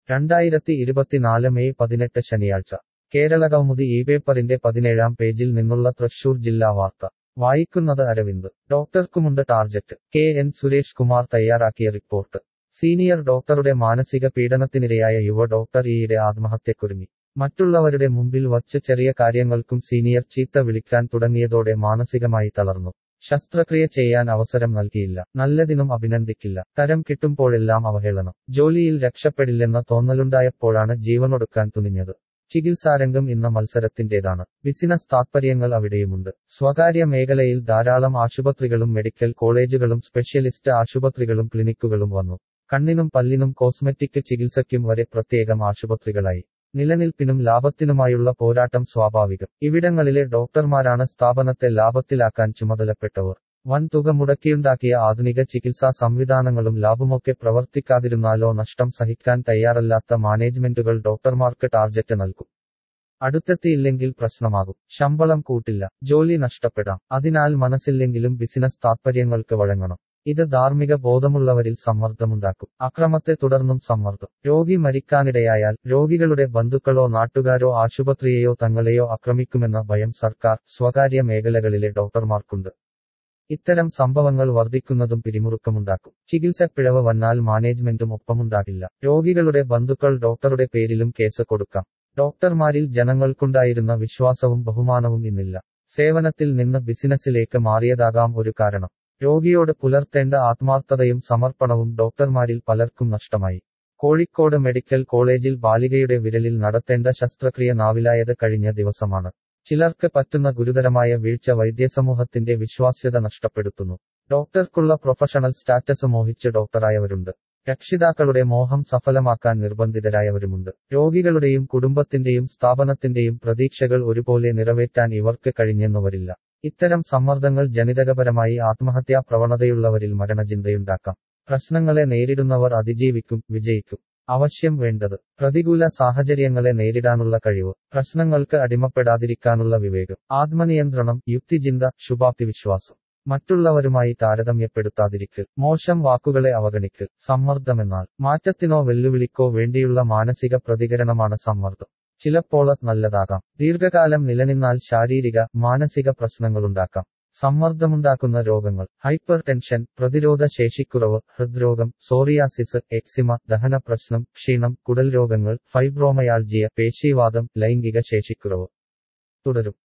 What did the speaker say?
രണ്ടായിരത്തി ഇരുപത്തിനാല് മെയ് പതിനെട്ട് ശനിയാഴ്ച കേരള കൗമുദി ഈ പേപ്പറിന്റെ പതിനേഴാം പേജിൽ നിന്നുള്ള തൃശൂർ ജില്ലാ വാർത്ത വായിക്കുന്നത് അരവിന്ദ് ഡോക്ടർക്കുമുണ്ട് target K N Suresh Kumar തയ്യാറാക്കിയ റിപ്പോർട്ട് സീനിയർ ഡോക്ടറുടെ മാനസിക പീഡനത്തിനിരയായ യുവ ഡോക്ടർ ഈയിടെ ആത്മഹത്യക്കുരുങ്ങി മറ്റുള്ളവരുടെ മുമ്പിൽ വച്ച് ചെറിയ കാര്യങ്ങൾക്കും സീനിയർ ചീത്ത വിളിക്കാൻ തുടങ്ങിയതോടെ മാനസികമായി തളർന്നു ശസ്ത്രക്രിയ ചെയ്യാൻ അവസരം നൽകിയില്ല നല്ലതിനും അഭിനന്ദിക്കില്ല തരം കിട്ടുമ്പോഴെല്ലാം അവഹേളനം ജോലിയിൽ രക്ഷപ്പെടില്ലെന്ന തോന്നലുണ്ടായപ്പോഴാണ് ജീവനൊടുക്കാൻ തുനിഞ്ഞത് ചികിത്സാരംഗം ഇന്ന മത്സരത്തിന്റേതാണ് ബിസിനസ് താത്പര്യങ്ങൾ അവിടെയുമുണ്ട് സ്വകാര്യ മേഖലയിൽ ധാരാളം ആശുപത്രികളും മെഡിക്കൽ കോളേജുകളും സ്പെഷ്യലിസ്റ്റ് ആശുപത്രികളും ക്ലിനിക്കുകളും വന്നു കണ്ണിനും പല്ലിനും കോസ്മെറ്റിക് ചികിത്സയ്ക്കും വരെ പ്രത്യേകം ആശുപത്രികളായി നിലനിൽപ്പിനും ലാഭത്തിനുമായുള്ള പോരാട്ടം സ്വാഭാവികം ഇവിടങ്ങളിലെ ഡോക്ടർമാരാണ് സ്ഥാപനത്തെ ലാഭത്തിലാക്കാൻ ചുമതലപ്പെട്ടവർ വൻ തുക മുടക്കിയുണ്ടാക്കിയ ആധുനിക ചികിത്സാ സംവിധാനങ്ങളും ലാഭമൊക്കെ പ്രവർത്തിക്കാതിരുന്നാലോ നഷ്ടം സഹിക്കാൻ തയ്യാറല്ലാത്ത മാനേജ്മെന്റുകൾ ഡോക്ടർമാർക്ക് ടാർജറ്റ് നൽകും അടുത്തെത്തിയില്ലെങ്കിൽ പ്രശ്നമാകും ശമ്പളം കൂട്ടില്ല ജോലി നഷ്ടപ്പെടാം അതിനാൽ മനസ്സില്ലെങ്കിലും ബിസിനസ് താത്പര്യങ്ങൾക്ക് വഴങ്ങണം ഇത് ധാർമ്മിക ബോധമുള്ളവരിൽ സമ്മർദ്ദമുണ്ടാക്കും അക്രമത്തെ തുടർന്നും സമ്മർദ്ദം രോഗി മരിക്കാനിടയായാൽ രോഗികളുടെ ബന്ധുക്കളോ നാട്ടുകാരോ ആശുപത്രിയെയോ തങ്ങളെയോ ആക്രമിക്കുമെന്ന ഭയം സർക്കാർ സ്വകാര്യ മേഖലകളിലെ ഡോക്ടർമാർക്കുണ്ട് ഇത്തരം സംഭവങ്ങൾ വർദ്ധിക്കുന്നതും പിരിമുറുക്കമുണ്ടാക്കും ചികിത്സ പിഴവ് വന്നാൽ മാനേജ്മെന്റും ഒപ്പമുണ്ടാകില്ല രോഗികളുടെ ബന്ധുക്കൾ ഡോക്ടറുടെ പേരിലും കേസ് കൊടുക്കാം ഡോക്ടർമാരിൽ ജനങ്ങൾക്കുണ്ടായിരുന്ന വിശ്വാസവും ബഹുമാനവും ഇന്നില്ല സേവനത്തിൽ നിന്ന് ബിസിനസ്സിലേക്ക് മാറിയതാകാം ഒരു കാരണം രോഗിയോട് പുലർത്തേണ്ട ആത്മാർത്ഥതയും സമർപ്പണവും ഡോക്ടർമാരിൽ പലർക്കും നഷ്ടമായി കോഴിക്കോട് മെഡിക്കൽ കോളേജിൽ ബാലികയുടെ വിരലിൽ നടത്തേണ്ട ശസ്ത്രക്രിയ നാവിലായത് കഴിഞ്ഞ ദിവസമാണ് ചിലർക്ക് പറ്റുന്ന ഗുരുതരമായ വീഴ്ച വൈദ്യസമൂഹത്തിന്റെ വിശ്വാസ്യത നഷ്ടപ്പെടുത്തുന്നു ഡോക്ടർക്കുള്ള പ്രൊഫഷണൽ സ്റ്റാറ്റസ് മോഹിച്ച് ഡോക്ടറായവരുണ്ട് രക്ഷിതാക്കളുടെ മോഹം സഫലമാക്കാൻ നിർബന്ധിതരായവരുമുണ്ട് രോഗികളുടെയും കുടുംബത്തിന്റെയും സ്ഥാപനത്തിന്റെയും പ്രതീക്ഷകൾ ഒരുപോലെ നിറവേറ്റാൻ ഇവർക്ക് കഴിഞ്ഞെന്നു വരില്ല ഇത്തരം സമ്മർദ്ദങ്ങൾ ജനിതകപരമായി ആത്മഹത്യാ പ്രവണതയുള്ളവരിൽ മരണചിന്തയുണ്ടാക്കാം പ്രശ്നങ്ങളെ നേരിടുന്നവർ അതിജീവിക്കും വിജയിക്കും അവശ്യം വേണ്ടത് പ്രതികൂല സാഹചര്യങ്ങളെ നേരിടാനുള്ള കഴിവ് പ്രശ്നങ്ങൾക്ക് അടിമപ്പെടാതിരിക്കാനുള്ള വിവേകം ആത്മനിയന്ത്രണം യുക്തിചിന്ത ശുഭാപ്തി വിശ്വാസം മറ്റുള്ളവരുമായി താരതമ്യപ്പെടുത്താതിരിക്കൽ മോശം വാക്കുകളെ അവഗണിക്കൽ സമ്മർദ്ദമെന്നാൽ മാറ്റത്തിനോ വെല്ലുവിളിക്കോ വേണ്ടിയുള്ള മാനസിക പ്രതികരണമാണ് സമ്മർദ്ദം ചിലപ്പോൾ അത് നല്ലതാകാം ദീർഘകാലം നിലനിന്നാൽ ശാരീരിക മാനസിക പ്രശ്നങ്ങളുണ്ടാക്കാം സമ്മർദ്ദമുണ്ടാക്കുന്ന രോഗങ്ങൾ ഹൈപ്പർ ടെൻഷൻ പ്രതിരോധ ശേഷിക്കുറവ് ഹൃദ്രോഗം സോറിയാസിസ് എക്സിമ ദഹന പ്രശ്നം ക്ഷീണം കുടൽ രോഗങ്ങൾ ഫൈബ്രോമയാൾജിയ പേശീവാദം ലൈംഗിക ശേഷിക്കുറവ് തുടരും